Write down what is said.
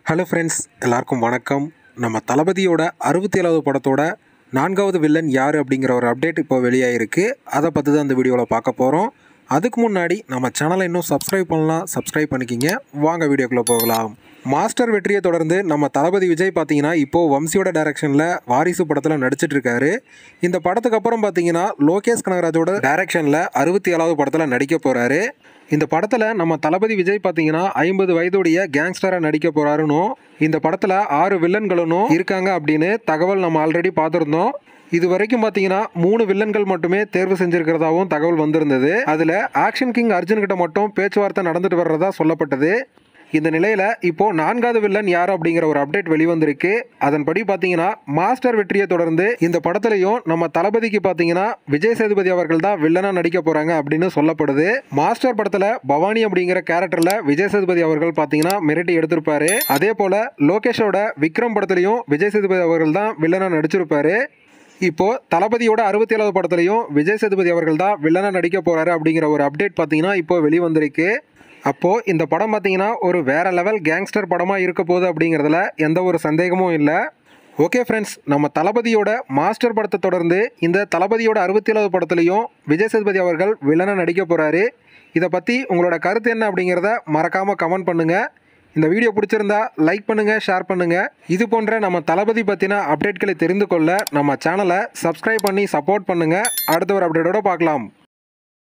hello friends எல்லாருக்கும் வணக்கம் நம்ம தளபதியோட அறுபத்தி ஏழாவது படத்தோட நான்காவது வில்லன் யார் அப்படிங்கிற ஒரு அப்டேட் இப்போ வெளியாயிருக்கு அதை பற்றி தான் இந்த வீடியோவில் பார்க்க போகிறோம் அதுக்கு முன்னாடி நம்ம சேனலை இன்னும் சப்ஸ்கிரைப் பண்ணலாம் சப்ஸ்கிரைப் பண்ணிக்கிங்க வாங்க வீடியோக்குள்ளே போகலாம் மாஸ்டர் வெற்றியை தொடர்ந்து நம்ம தளபதி விஜய் பார்த்தீங்கன்னா இப்போது வம்சியோட டைரக்ஷனில் வாரிசு படத்தில் நடிச்சிட்டு இருக்காரு இந்த படத்துக்கு அப்புறம் பார்த்தீங்கன்னா லோகேஷ் கனகராஜோட டைரக்ஷனில் அறுபத்தி ஏழாவது படத்தில் நடிக்க போகிறாரு இந்த படத்தில் நம்ம தளபதி விஜய் பார்த்தீங்கன்னா ஐம்பது வயதுடைய கேங்ஸ்டராக நடிக்க போகிறாருன்னு இந்த படத்தில் ஆறு வில்லன்களும் இருக்காங்க அப்படின்னு தகவல் நம்ம ஆல்ரெடி பார்த்துருந்தோம் இது வரைக்கும் பார்த்தீங்கன்னா மூணு வில்லன்கள் மட்டுமே தேர்வு செஞ்சிருக்கிறதாவும் தகவல் வந்திருந்தது அதில் ஆக்ஷன் கிங் அர்ஜுன் கிட்ட மட்டும் பேச்சுவார்த்தை நடந்துட்டு வர்றதா சொல்லப்பட்டது இந்த நிலையில் இப்போ நான்காவது வில்லன் யார் அப்படிங்கிற ஒரு அப்டேட் வெளிவந்திருக்கு அதன்படி பார்த்தீங்கன்னா மாஸ்டர் வெற்றியை தொடர்ந்து இந்த படத்துலையும் நம்ம தளபதிக்கு பார்த்தீங்கன்னா விஜய் சேதுபதி அவர்கள் தான் வில்லனா நடிக்க போறாங்க அப்படின்னு சொல்லப்படுது மாஸ்டர் படத்தில் பவானி அப்படிங்கிற கேரக்டர்ல விஜய் சேதுபதி அவர்கள் பார்த்தீங்கன்னா மிரட்டி எடுத்திருப்பாரு அதே போல லோகேஷோட விக்ரம் படத்துலையும் விஜய் சேதுபதி அவர்கள் தான் வில்லனா நடிச்சிருப்பாரு இப்போ தளபதியோட அறுபத்தி ஏழாவது படத்துலையும் விஜய் சேதுபதி அவர்கள் தான் வில்லனா நடிக்க போறாரு அப்படிங்கிற ஒரு அப்டேட் பார்த்தீங்கன்னா இப்போ வெளிவந்திருக்கு அப்போது இந்த படம் பார்த்தீங்கன்னா ஒரு வேற லெவல் கேங்ஸ்டர் படமாக இருக்க போகுது அப்படிங்கிறதுல எந்த ஒரு சந்தேகமும் இல்லை ஓகே ஃப்ரெண்ட்ஸ் நம்ம தளபதியோட மாஸ்டர் படத்தை தொடர்ந்து இந்த தளபதியோட அறுபத்தி ஏழாவது படத்துலையும் விஜய் சேதுபதி அவர்கள் வில்லனை நடிக்க போகிறாரு இதை பற்றி உங்களோட கருத்து என்ன அப்படிங்கிறத மறக்காமல் கமெண்ட் பண்ணுங்கள் இந்த வீடியோ பிடிச்சிருந்தா லைக் பண்ணுங்கள் ஷேர் பண்ணுங்கள் இது போன்ற நம்ம தளபதி பற்றின அப்டேட்களை தெரிந்து கொள்ள நம்ம சேனலை சப்ஸ்கிரைப் பண்ணி சப்போர்ட் பண்ணுங்கள் அடுத்த ஒரு அப்டேட்டோட பார்க்கலாம்